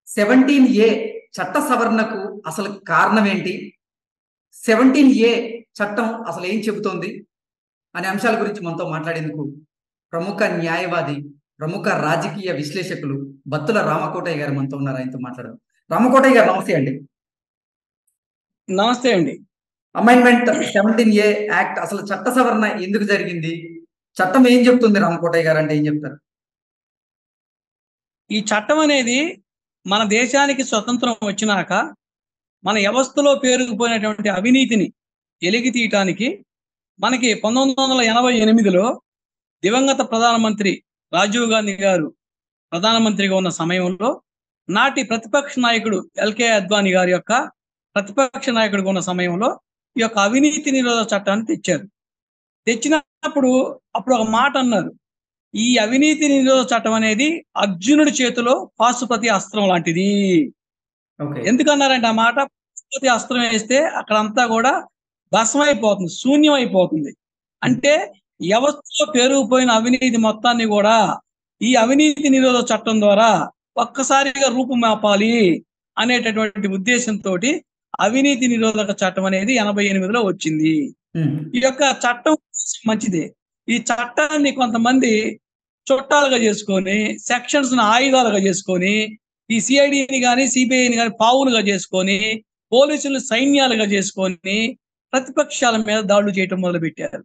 Seventeen A చట్ట సవరణకు అసలు కారణం ఏంటి సెవెంటీన్ ఏ చట్టం అసలు ఏం చెబుతోంది అనే అంశాల గురించి మనతో మాట్లాడేందుకు ప్రముఖ న్యాయవాది ప్రముఖ రాజకీయ విశ్లేషకులు బత్తుల రామకోటయ్య గారు మనతో ఉన్నారు ఆయనతో మాట్లాడదాం రామకోటయ్య గారు నమస్తే అండి నమస్తే అండి అమైన్మెంట్ సెవెంటీన్ ఏ యాక్ట్ అసలు చట్ట సవరణ ఎందుకు జరిగింది చట్టం ఏం చెప్తుంది రామకోటయ్య గారు అంటే ఏం చెప్తారు ఈ చట్టం అనేది మన దేశానికి స్వతంత్రం వచ్చినాక మన వ్యవస్థలో పేరుకుపోయినటువంటి అవినీతిని ఎలిగి తీయటానికి మనకి పంతొమ్మిది వందల ఎనభై ఎనిమిదిలో దివంగత ప్రధానమంత్రి రాజీవ్ గాంధీ గారు ప్రధానమంత్రిగా ఉన్న సమయంలో నాటి ప్రతిపక్ష నాయకుడు ఎల్కే అద్వానీ గారి యొక్క ప్రతిపక్ష నాయకుడిగా ఉన్న సమయంలో ఈ యొక్క అవినీతి నిరోధక చట్టాన్ని తెచ్చారు తెచ్చినప్పుడు అప్పుడు ఒక మాట అన్నారు ఈ అవినీతి నిరోధక చట్టం అనేది అర్జునుడి చేతిలో పాశుపతి అస్త్రం లాంటిది ఓకే ఎందుకన్నారంటే ఆ మాట పాశుపతి అస్త్రం వేస్తే అక్కడంతా కూడా భస్మం అయిపోతుంది శూన్యం అయిపోతుంది అంటే వ్యవస్థలో పేరుకుపోయిన అవినీతి మొత్తాన్ని కూడా ఈ అవినీతి నిరోధక చట్టం ద్వారా ఒక్కసారిగా రూపుమాపాలి అనేటటువంటి ఉద్దేశంతో అవినీతి నిరోధక చట్టం అనేది ఎనభై ఎనిమిదిలో వచ్చింది ఉమ్, ఈ యొక్క చట్టం మంచిదే ఈ చట్టాన్ని కొంతమంది చుట్టాలుగా చేసుకొని సెక్షన్స్ ఆయుధాలుగా చేసుకొని ఈ సిఐడిని కానీ సిబిఐని కానీ పావులుగా చేసుకొని పోలీసులు సైన్యాలుగా చేసుకొని ప్రతిపక్షాల మీద దాడులు చేయటం మొదలుపెట్టారు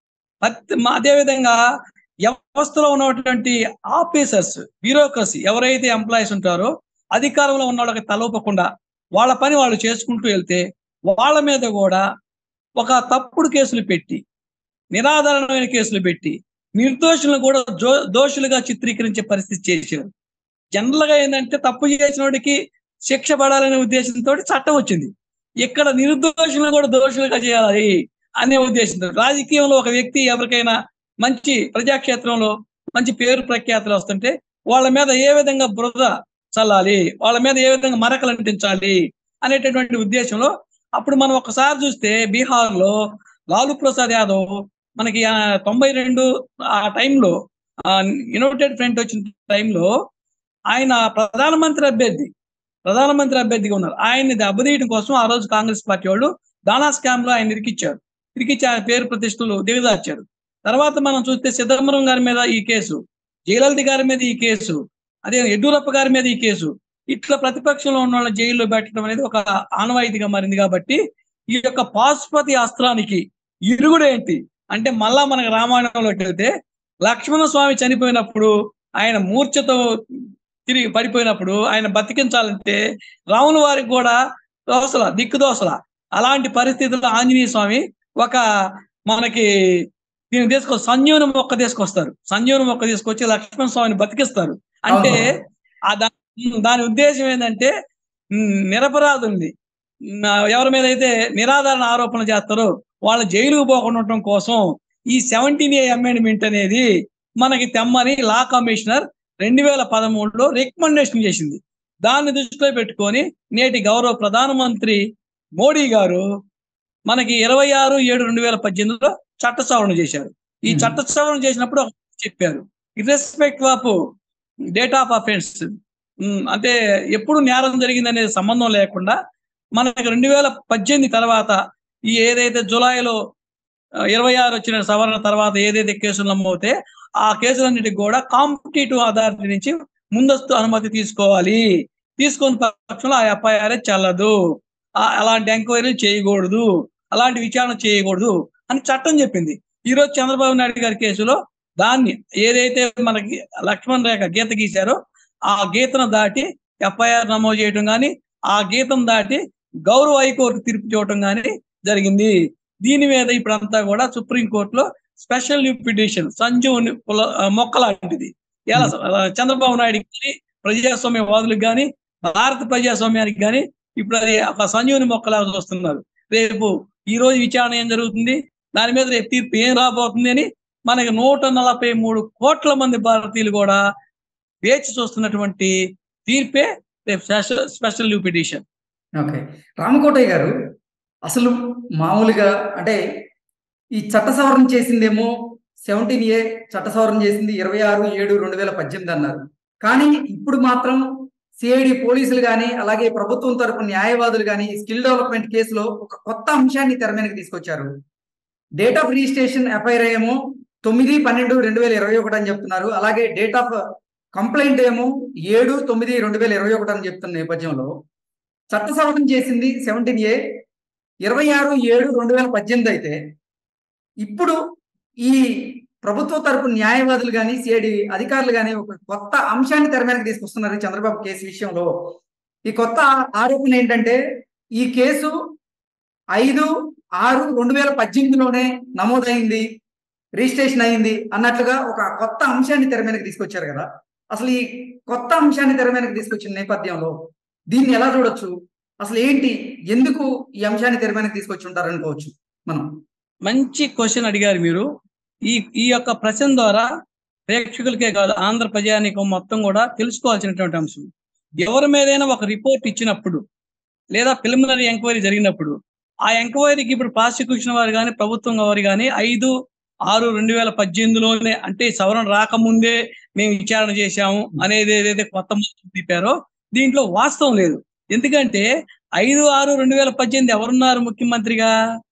ప్రతి మా- అదేవిధంగా వ్యవస్థలో ఉన్నటువంటి ఆఫీసర్స్ బ్యూరోక్రసీ ఎవరైతే ఎంప్లాయీస్ ఉంటారో అధికారంలో ఉన్న వాళ్ళకి తలూపకుండా వాళ్ళ పని వాళ్ళు చేసుకుంటూ వెళ్తే వాళ్ళ మీద కూడా ఒక తప్పుడు కేసులు పెట్టి నిరాధారణమైన కేసులు పెట్టి నిర్దోషులను కూడా జో- దోషులుగా చిత్రీకరించే పరిస్థితి చేశారు జనరల్ గా ఏంటంటే తప్పు చేసిన వాడికి శిక్ష పడాలనే ఉద్దేశంతో చట్టం వచ్చింది ఇక్కడ నిర్దోషులను కూడా దోషులుగా చేయాలి అనే ఉద్దేశంతో రాజకీయంలో ఒక వ్యక్తి ఎవరికైనా మంచి ప్రజాక్షేత్రంలో మంచి పేరు ప్రఖ్యాతులు వస్తుంటే వాళ్ళ మీద ఏ విధంగా బురద చల్లాలి వాళ్ళ మీద ఏ విధంగా మరకలు అంటించాలి అనేటటువంటి ఉద్దేశంలో అప్పుడు మనం ఒకసారి చూస్తే బీహార్ లో లాలూ ప్రసాద్ యాదవ్ మనకి ఆ తొంభై రెండు ఆ టైంలో యునైటెడ్ ఫ్రంట్ వచ్చిన టైంలో ఆయన ప్రధానమంత్రి అభ్యర్థి ప్రధానమంత్రి అభ్యర్థిగా ఉన్నారు ఆయన్ని దెబ్బతీయడం కోసం ఆ రోజు కాంగ్రెస్ పార్టీ వాళ్ళు దానా స్కామ్ లో ఆయన ఇరికిచ్చారు ఇరికిచ్చి ఆయన పేరు ప్రతిష్టలు దిగజార్చారు తర్వాత మనం చూస్తే సిద్ధంబరం గారి మీద ఈ కేసు జయలలిత గారి మీద ఈ కేసు అదే యడ్యూరప్ప గారి మీద ఈ కేసు ఇట్లా ప్రతిపక్షంలో ఉన్న వాళ్ళని జైల్లో పెట్టడం అనేది ఒక ఆనవాయితీగా మారింది కాబట్టి ఈ యొక్క పాశుపతి అస్త్రానికి ఇరుగుడు ఏంటి అంటే మళ్ళా మనకు రామాయణంలోకి వెళ్తే లక్ష్మణ స్వామి చనిపోయినప్పుడు ఆయన మూర్ఛతో తిరిగి పడిపోయినప్పుడు ఆయన బతికించాలంటే రాముల వారికి కూడా దోసల దిక్కు దోసల అలాంటి పరిస్థితుల్లో ఆంజనేయ స్వామి ఒక మనకి దీన్ని తీసుకొ సంజీవని మొక్క తీసుకొస్తారు సంజీవని మొక్క తీసుకొచ్చి లక్ష్మణ స్వామిని బతికిస్తారు అంటే ఆ దా- దాని ఉద్దేశం ఏంటంటే ఉమ్, నిరపరాధుల్ని ఉమ్, ఎవరి మీద అయితే నిరాధారణ ఆరోపణలు చేస్తారో వాళ్ళ జైలుకు పోకుండా ఉండటం కోసం ఈ సెవెంటీన్ ఏ అమెండ్మెంట్ అనేది మనకి తెమ్మని లా కమిషనర్ రెండు వేల పదమూడులో రికమెండేషన్ చేసింది దాన్ని దృష్టిలో పెట్టుకొని నేటి గౌరవ ప్రధానమంత్రి మోడీ గారు మనకి ఇరవై ఆరు ఏడు రెండు వేల పద్దెనిమిదిలో చట్ట సవరణ చేశారు ఈ Hmm. చట్ట సవరణ చేసినప్పుడు ఒక చెప్పారు irrespective of date of offence అంటే ఎప్పుడు నేరం జరిగింది అనేది సంబంధం లేకుండా మనకి రెండు వేల పద్దెనిమిది తర్వాత ఈ ఏదైతే జులైలో ఇరవై ఆరు వచ్చిన సవరణ తర్వాత ఏదైతే కేసులు నమోతే ఆ కేసులన్నిటికి కూడా కాంపిటేటివ్ అథారిటీ నుంచి ముందస్తు అనుమతి తీసుకోవాలి తీసుకున్న పక్షంలో ఆ ఎఫ్ఐఆర్ చెల్లదు ఆ- అలాంటి ఎంక్వైరీలు చేయకూడదు అలాంటి విచారణ చేయకూడదు అని చట్టం చెప్పింది ఈ రోజు చంద్రబాబు నాయుడు గారి కేసులో దాన్ని ఏదైతే మనకి లక్ష్మణ్ రేఖ గీత గీశారో ఆ గీతను దాటి ఎఫ్ఐఆర్ నమోదు చేయడం కానీ ఆ గీతం దాటి గౌరవ హైకోర్టు తీర్పు చూడటం కానీ జరిగింది దీని మీద ఇప్పుడంతా కూడా సుప్రీం కోర్టులో స్పెషల్ పిటిషన్ సంజీవుని పుల- ఆ, మొక్క లాంటిది ఎలా ఆ, చంద్రబాబు నాయుడు కానీ ప్రజాస్వామ్య వాదులకు కానీ భారత ప్రజాస్వామ్యానికి కానీ ఇప్పుడు అది ఒక సంజీవుని మొక్కలాగా చూస్తున్నారు రేపు ఈ రోజు విచారణ ఏం జరుగుతుంది దాని మీద రేపు తీర్పు ఏం రాబోతుంది అని మనకి నూట నలభై మూడు కోట్ల మంది భారతీయులు కూడా వేచి చూస్తున్నటువంటి తీర్పే రేపు special special petition okay Ramakotayya garu అసలు మామూలుగా అంటే ఈ చట్ట సవరణ చేసిందేమో సెవెంటీన్ ఏ చట్ట సవరణ చేసింది ఇరవై ఆరు ఏడు రెండు వేల పద్దెనిమిది అన్నారు కానీ ఇప్పుడు మాత్రం సిఐడి పోలీసులు కానీ అలాగే ప్రభుత్వం తరపు న్యాయవాదులు కానీ స్కిల్ డెవలప్మెంట్ కేసులో ఒక కొత్త అంశాన్ని తెర మీదకి తీసుకొచ్చారు డేట్ ఆఫ్ రిజిస్ట్రేషన్ ఎఫ్ఐఆర్ ఏమో తొమ్మిది పన్నెండు రెండు వేల ఇరవై ఒకటి అని చెప్తున్నారు అలాగే డేట్ ఆఫ్ కంప్లైంట్ ఏమో ఏడు తొమ్మిది రెండు వేల ఇరవై ఒకటి అని చెప్తున్న నేపథ్యంలో చట్ట సవరణ చేసింది సెవెంటీన్ ఏ ఇరవై ఆరు ఏడు రెండు వేల పద్దెనిమిది అయితే ఇప్పుడు ఈ ప్రభుత్వ తరపు న్యాయవాదులు కానీ సిఐడి అధికారులు కానీ ఒక కొత్త అంశాన్ని తెర మీదకి తీసుకొస్తున్నారు ఈ చంద్రబాబు కేసు విషయంలో ఈ కొత్త ఆరోపణ ఏంటంటే ఈ కేసు ఐదు ఆరు రెండు వేల పద్దెనిమిదిలోనే నమోదైంది రిజిస్ట్రేషన్ అయింది అన్నట్లుగా ఒక కొత్త అంశాన్ని తెర మీదకి తీసుకొచ్చారు కదా అసలు ఈ కొత్త అంశాన్ని తెర మీదకి తీసుకొచ్చిన నేపథ్యంలో దీన్ని ఎలా చూడొచ్చు అసలు ఏంటి ఎందుకు ఈ అంశాన్ని తెర మీదకి తీసుకొచ్చి ఉంటారు అనుకోవచ్చు మనం మంచి క్వశ్చన్ అడిగారు మీరు ఈ ఈ యొక్క ప్రశ్న ద్వారా ప్రేక్షకులకే కాదు ఆంధ్ర ప్రజానికం మొత్తం కూడా తెలుసుకోవాల్సినటువంటి అంశం ఎవరి మీదైనా ఒక రిపోర్ట్ ఇచ్చినప్పుడు లేదా ప్రిలిమినరీ ఎంక్వైరీ జరిగినప్పుడు ఆ ఎంక్వైరీకి ఇప్పుడు ప్రాసిక్యూషన్ వారు కానీ ప్రభుత్వం వారు కానీ ఐదు ఆరు రెండు వేల పద్దెనిమిదిలోనే అంటే సవరణ రాకముందే మేము విచారణ చేశాము అనేది ఏదైతే కొత్త మొత్తం తిప్పారో దీంట్లో వాస్తవం లేదు ఎందుకంటే ఐదు ఆరు రెండు వేల పద్దెనిమిది ఎవరున్నారు ముఖ్యమంత్రిగా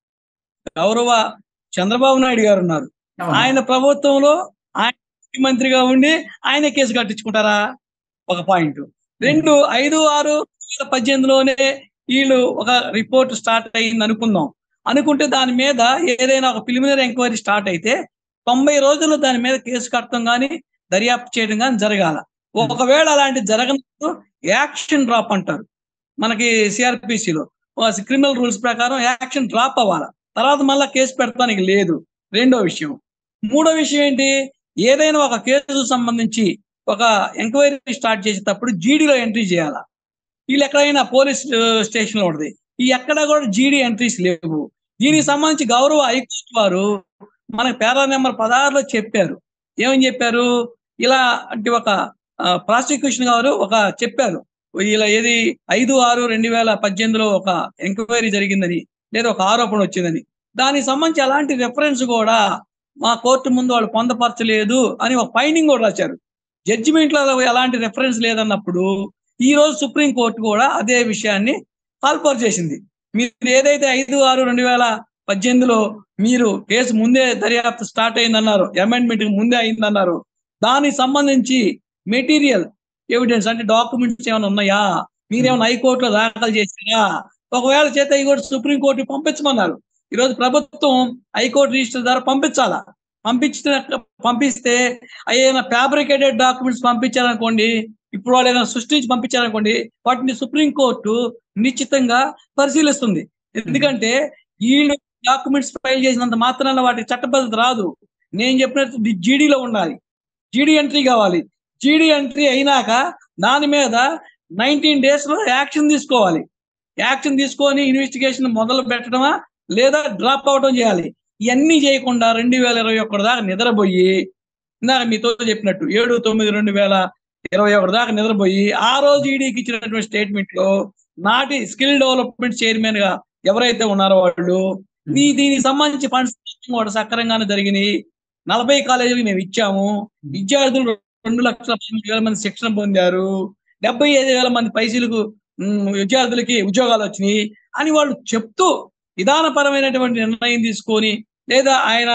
గౌరవ చంద్రబాబు నాయుడు గారు ఉన్నారు ఆయన ప్రభుత్వంలో ఆయన ముఖ్యమంత్రిగా ఉండి ఆయన కేసు కట్టించుకుంటారా ఒక పాయింట్ రెండు ఐదు ఆరు రెండు వేల పద్దెనిమిదిలోనే వీళ్ళు ఒక రిపోర్ట్ స్టార్ట్ అయ్యింది అనుకుందాం అనుకుంటే దాని మీద ఏదైనా ఒక ప్రిలిమినరీ ఎంక్వైరీ స్టార్ట్ అయితే తొంభై రోజుల్లో దాని మీద కేసు కట్టడం కానీ దర్యాప్తు చేయడం కానీ జరగాల ఒకవేళ అలాంటి జరగనప్పుడు యాక్షన్ డ్రాప్ అంటారు మనకి సిఆర్పిసిలో క్రిమినల్ రూల్స్ ప్రకారం యాక్షన్ డ్రాప్ అవ్వాలి తర్వాత మళ్ళీ కేసు పెడతానికి లేదు రెండో విషయం మూడో విషయం ఏంటి ఏదైనా ఒక కేసు సంబంధించి ఒక ఎంక్వైరీ స్టార్ట్ చేసేటప్పుడు జీడీలో ఎంట్రీ చేయాలా వీళ్ళు ఎక్కడైనా పోలీస్ స్టేషన్ లో ఉంటుంది ఈ ఎక్కడ కూడా జీడీ ఎంట్రీస్ లేవు దీనికి సంబంధించి గౌరవ హైకోర్టు వారు మనకి పేరా నెంబర్ పదహారులో చెప్పారు ఏమని చెప్పారు ఇలా అంటే ఒక ప్రాసిక్యూషన్ గారు ఒక చెప్పారు ఇలా ఏది ఐదు ఆరు రెండు వేల పద్దెనిమిదిలో ఒక ఎంక్వైరీ జరిగిందని లేదా ఒక ఆరోపణ వచ్చిందని దానికి సంబంధించి అలాంటి రెఫరెన్స్ కూడా మా కోర్టు ముందు వాళ్ళు పొందపరచలేదు అని ఒక ఫైండింగ్ కూడా రాశారు జడ్జిమెంట్లో ఎలాంటి రెఫరెన్స్ లేదన్నప్పుడు ఈ రోజు సుప్రీం కోర్టు కూడా అదే విషయాన్ని కాల్పర్ చేసింది మీరు ఏదైతే ఐదు ఆరు రెండు వేల పద్దెనిమిదిలో మీరు కేసు ముందే దర్యాప్తు స్టార్ట్ అయిందన్నారు అమెండ్మెంట్ ముందే అయిందన్నారు దానికి సంబంధించి మెటీరియల్ ఎవిడెన్స్ అంటే డాక్యుమెంట్స్ ఏమైనా ఉన్నాయా మీరేమైనా హైకోర్టులో దాఖలు చేశారా ఒకవేళ చేత హైకోర్టు సుప్రీం కోర్టు పంపించమన్నారు ఈరోజు ప్రభుత్వం హైకోర్టు రిజిస్టర్ ద్వారా పంపించాలా పంపించిన పంపిస్తే ఏదైనా ఫ్యాబ్రికేటెడ్ డాక్యుమెంట్స్ పంపించారనుకోండి ఇప్పుడు వాళ్ళు ఏదైనా సృష్టించి పంపించారనుకోండి వాటిని సుప్రీంకోర్టు నిశ్చితంగా పరిశీలిస్తుంది ఎందుకంటే వీళ్ళు డాక్యుమెంట్స్ ఫైల్ చేసినంత మాత్రాన వాటికి చట్టబద్ధత రాదు నేను చెప్పినట్టు జీడీలో ఉండాలి జీడీ ఎంట్రీ కావాలి జీడీ ఎంట్రీ అయినాక దాని మీద నైన్టీన్ డేస్ లో యాక్షన్ తీసుకోవాలి యాక్షన్ తీసుకొని ఇన్వెస్టిగేషన్ మొదలు పెట్టడమా లేదా డ్రాప్ అవడం చేయాలి ఇవన్నీ చేయకుండా రెండు వేల ఇరవై ఒకటి దాకా నిద్రపోయి ఇందాక మీతో చెప్పినట్టు ఏడు తొమ్మిది రెండు వేల ఇరవై ఒకటి దాకా నిద్రపోయి ఆ రోజు ఈడీకి ఇచ్చినటువంటి స్టేట్మెంట్ లో నాటి స్కిల్ డెవలప్మెంట్ చైర్మన్ గా ఎవరైతే ఉన్నారో వాళ్ళు ఈ దీనికి సంబంధించి ఫండ్స్ కూడా సక్రమంగానే జరిగినాయి నలభై కాలేజీలకు మేము ఇచ్చాము విద్యార్థులు రెండు లక్షల పన్నెండు వేల మంది శిక్షణ పొందారు డెబ్బై ఐదు వేల మంది పైసలకు విద్యార్థులకి ఉద్యోగాలు వచ్చినాయి అని వాళ్ళు చెప్తూ విధానపరమైనటువంటి నిర్ణయం తీసుకొని లేదా ఆయన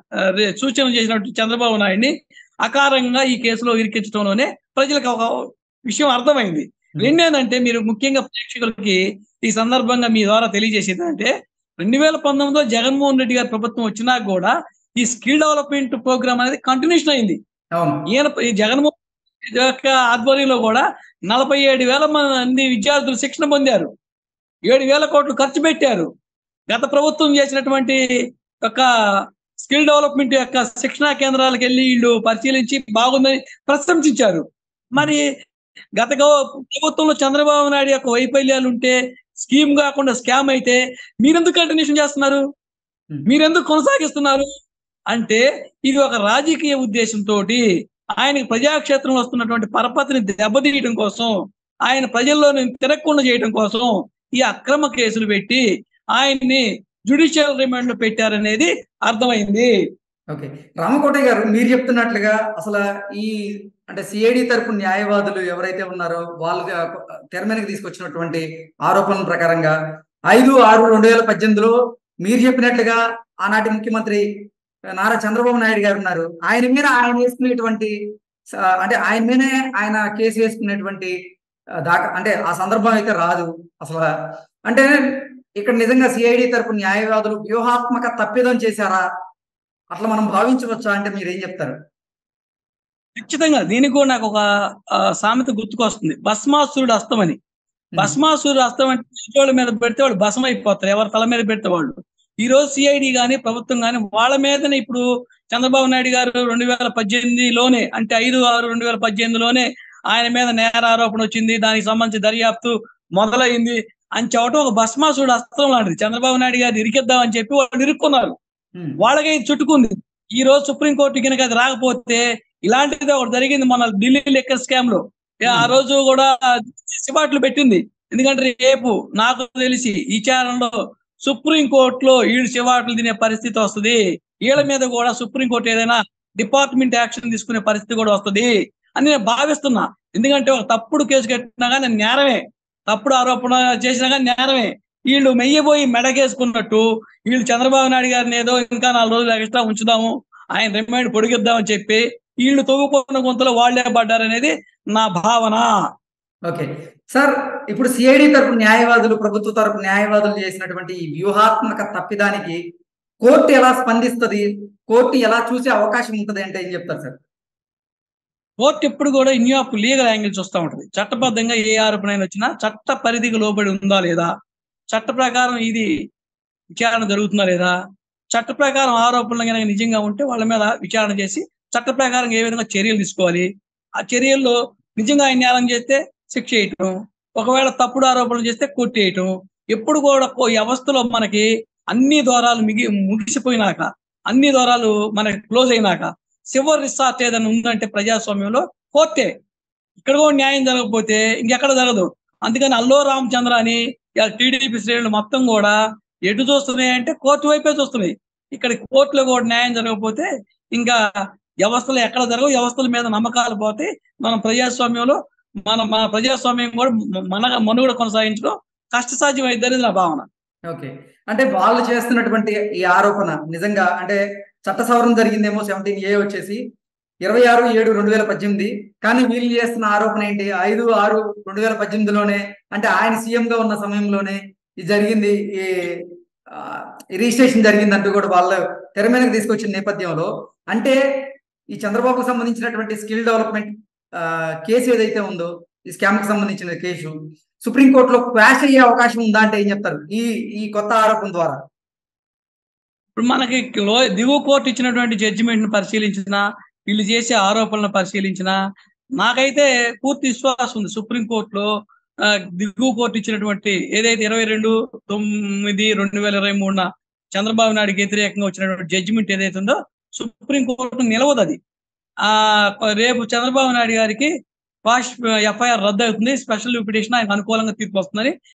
సూచన చేసినటువంటి చంద్రబాబు నాయుడిని అకారంగా ఈ కేసులో ఇరికించడంలోనే ప్రజలకు ఒక విషయం అర్థమైంది రెండేంటంటే మీరు ముఖ్యంగా ప్రేక్షకులకి ఈ సందర్భంగా మీ ద్వారా తెలియజేసేది అంటే రెండు వేల పంతొమ్మిదిలో జగన్మోహన్ రెడ్డి గారి ప్రభుత్వం వచ్చినా కూడా ఈ స్కిల్ డెవలప్మెంట్ ప్రోగ్రామ్ అనేది కంటిన్యూషన్ అయింది ఈయన ఈ జగన్మోహన్ యొక్క ఆధ్వర్యంలో కూడా నలభై ఏడు వేల మంది విద్యార్థులు శిక్షణ పొందారు ఏడు వేల కోట్లు ఖర్చు పెట్టారు గత ప్రభుత్వం చేసినటువంటి ఒక స్కిల్ డెవలప్మెంట్ యొక్క శిక్షణా కేంద్రాలకు వెళ్ళి వీళ్ళు పరిశీలించి బాగుందని ప్రశంసించారు మరి గత ప్రభుత్వంలో చంద్రబాబు నాయుడు యొక్క వైఫల్యాలు ఉంటే స్కీమ్ కాకుండా స్కామ్ అయితే మీరెందుకు కంటిన్యూషన్ చేస్తున్నారు మీరెందుకు కొనసాగిస్తున్నారు అంటే ఇది ఒక రాజకీయ ఉద్దేశంతో ఆయనకి ప్రజాక్షేత్రంలో వస్తున్నటువంటి పరపతిని దెబ్బతీయడం కోసం ఆయన ప్రజల్లో తిరగకుండా చేయడం కోసం ఈ అక్రమ కేసులు పెట్టి ఆయన్ని జుడిషియల్ రిమాండ్ లో పెట్టారనేది అర్థమైంది ఓకే రామకోటయ్య గారు మీరు చెప్తున్నట్లుగా అసలు ఈ అంటే సిఐడి తరపు న్యాయవాదులు ఎవరైతే ఉన్నారో వాళ్ళు తెర మీదకి తీసుకొచ్చినటువంటి ఆరోపణల ప్రకారంగా ఐదు ఆరు రెండు వేల పద్దెనిమిదిలో మీరు చెప్పినట్లుగా ఆనాటి ముఖ్యమంత్రి నారా చంద్రబాబు నాయుడు గారు ఉన్నారు ఆయన మీద ఆయన వేసుకునేటువంటి స- అంటే ఆయన మీదే ఆయన కేసు వేసుకునేటువంటి ఆ, దాకా అంటే ఆ సందర్భం అయితే రాదు అసలు అంటే ఇక్కడ నిజంగా సిఐడి తరపు న్యాయవాదులు వ్యూహాత్మక తప్పిదం చేశారా అట్లా మనం భావించవచ్చా అంటే మీరు ఏం చెప్తారు ఖచ్చితంగా దీనికి కూడా నాకు ఒక ఆ, సామెత గుర్తుకొస్తుంది భస్మాసురుడు అస్తమని భస్మాసురుడు అస్తం అంటే వాళ్ళ మీద పెడితే వాళ్ళు భస్మ అయిపోతారు ఎవరి తల మీద పెడితే వాళ్ళు ఈ రోజు సిఐడి గాని ప్రభుత్వం గాని వాళ్ళ మీదనే ఇప్పుడు చంద్రబాబు నాయుడు గారు రెండు వేల పద్దెనిమిదిలోనే అంటే ఐదు ఆరు రెండు వేల పద్దెనిమిదిలోనే ఆయన మీద నేర ఆరోపణ వచ్చింది దానికి సంబంధించి దర్యాప్తు మొదలైంది అని చెప్పడం ఒక భస్మాసురుడు అస్త్రం లాంటిది చంద్రబాబు నాయుడు గారిని ఇరికిద్దామని చెప్పి వాళ్ళు ఇరుక్కున్నారు ఉమ్, వాళ్ళకి ఇది చుట్టుకుంది ఈ రోజు సుప్రీంకోర్టు కనుక అది రాకపోతే ఇలాంటిది ఒకటి జరిగింది మన ఢిల్లీ లెక్కర్ స్కామ్ లో ఏ ఆ రోజు కూడా సిబాట్లు పెట్టింది ఎందుకంటే రేపు నాకు తెలిసి ఈ విచారణలో సుప్రీం కోర్టులో వీళ్ళు సిబాట్లు తినే పరిస్థితి వస్తుంది వీళ్ళ మీద కూడా సుప్రీం కోర్టు ఏదైనా డిపార్ట్మెంట్ యాక్షన్ తీసుకునే పరిస్థితి కూడా వస్తుంది అని నేను భావిస్తున్నా ఎందుకంటే ఒక తప్పుడు కేసు కట్టినా కానీ అది నేరమే తప్పుడు ఆరోపణ చేసినా కానీ నేరమే వీళ్ళు మెయ్యబోయి మెడకేసుకున్నట్టు వీళ్ళు చంద్రబాబు నాయుడు గారిని ఏదో ఇంకా నాలుగు రోజులు ఎక్స్ట్రా ఉంచుదాము ఆయన రిమైండ్ పొడిగిద్దామని చెప్పి వీళ్ళు తవ్వుకున్న గుంతలో వాళ్లే పడ్డారనేది నా భావన ఓకే సార్ ఇప్పుడు సిఐడి తరపు న్యాయవాదులు ప్రభుత్వ తరపు న్యాయవాదులు చేసినటువంటి ఈ వ్యూహాత్మక తప్పిదానికి కోర్టు ఎలా స్పందిస్తుంది కోర్టు ఎలా చూసే అవకాశం ఉంటుంది అంటే ఏం చెప్తారు సార్ కోర్టు ఎప్పుడు కూడా ఇన్యూ ఆఫ్ లీగల్ యాంగిల్ చూస్తూ ఉంటుంది చట్టబద్ధంగా ఏ ఆరోపణ వచ్చినా చట్ట పరిధికి లోబడి ఉందా లేదా చట్ట ప్రకారం ఇది విచారణ జరుగుతుందా లేదా చట్ట ప్రకారం ఆరోపణలు కనుక నిజంగా ఉంటే వాళ్ళ మీద విచారణ చేసి చట్ట ప్రకారం ఏ విధంగా చర్యలు తీసుకోవాలి ఆ చర్యల్లో నిజంగా ఆయన నేరం చేస్తే శిక్ష వేయటం ఒకవేళ తప్పుడు ఆరోపణలు చేస్తే కొట్టేయటం ఎప్పుడు కూడా ఓ వ్యవస్థలో మనకి అన్ని ద్వారాలు మిగి ముగిసిపోయినాక అన్ని ద్వారాలు మనకి క్లోజ్ అయినాక చివరి రిసార్ట్ ఏదైనా ఉందంటే ప్రజాస్వామ్యంలో కోర్టే ఇక్కడ కూడా న్యాయం జరగకపోతే ఇంకెక్కడ జరగదు అందుకని అల్లో రామచంద్ర అని టీడీపీ శ్రేణులు మొత్తం కూడా ఎటు చూస్తున్నాయి అంటే కోర్టు వైపే చూస్తున్నాయి ఇక్కడ కోర్టులో కూడా న్యాయం జరగకపోతే ఇంకా వ్యవస్థలు ఎక్కడ జరగవు వ్యవస్థల మీద నమ్మకాలు పోతే మనం ప్రజాస్వామ్యంలో మన మన ప్రజాస్వామ్యం కూడా మన మనుగడ కొనసాగించడం కష్టసాధ్యం అయిద్దనేది నా భావన ఓకే అంటే వాళ్ళు చేస్తున్నటువంటి ఈ ఆరోపణ నిజంగా అంటే చట్ట సవరణ జరిగిందేమో సెవెంటీన్ ఏ వచ్చేసి ఇరవై ఆరు ఏడు రెండు వేల పద్దెనిమిది కానీ వీళ్ళు చేస్తున్న ఆరోపణ ఏంటి ఐదు ఆరు రెండు వేల పద్దెనిమిదిలోనే అంటే ఆయన సీఎం గా ఉన్న సమయంలోనే ఇది జరిగింది ఈ ఆ, ఈ రిజిస్ట్రేషన్ జరిగింది అంటూ కూడా వాళ్ళు తెర మీదకి తీసుకొచ్చిన నేపథ్యంలో అంటే ఈ చంద్రబాబుకు సంబంధించినటువంటి స్కిల్ డెవలప్మెంట్ ఆ, కేసు ఏదైతే ఉందో ఈ స్కామ్ కి సంబంధించిన కేసు సుప్రీంకోర్టులో క్వాష్ అయ్యే అవకాశం ఉందా అంటే ఏం చెప్తారు ఈ ఈ కొత్త ఆరోపణ ద్వారా ఇప్పుడు మనకి లో దిగువ కోర్టు ఇచ్చినటువంటి జడ్జిమెంట్ ని పరిశీలించిన వీళ్ళు చేసే ఆరోపణలను పరిశీలించిన నాకైతే పూర్తి విశ్వాసం ఉంది సుప్రీంకోర్టులో ఆ, దిగువ కోర్టు ఇచ్చినటువంటి ఏదైతే ఇరవై రెండు తొమ్మిది రెండు వేల ఇరవై మూడున చంద్రబాబు నాయుడుకి వ్యతిరేకంగా వచ్చినటువంటి జడ్జిమెంట్ ఏదైతే ఉందో సుప్రీంకోర్టు నిలవదు అది ఆ రేపు చంద్రబాబు నాయుడు గారికి వాష్ ఎఫ్ఐఆర్ రద్దు అవుతుంది స్పెషల్ పిటిషన్ ఆయనకు అనుకూలంగా తీర్పు వస్తుందని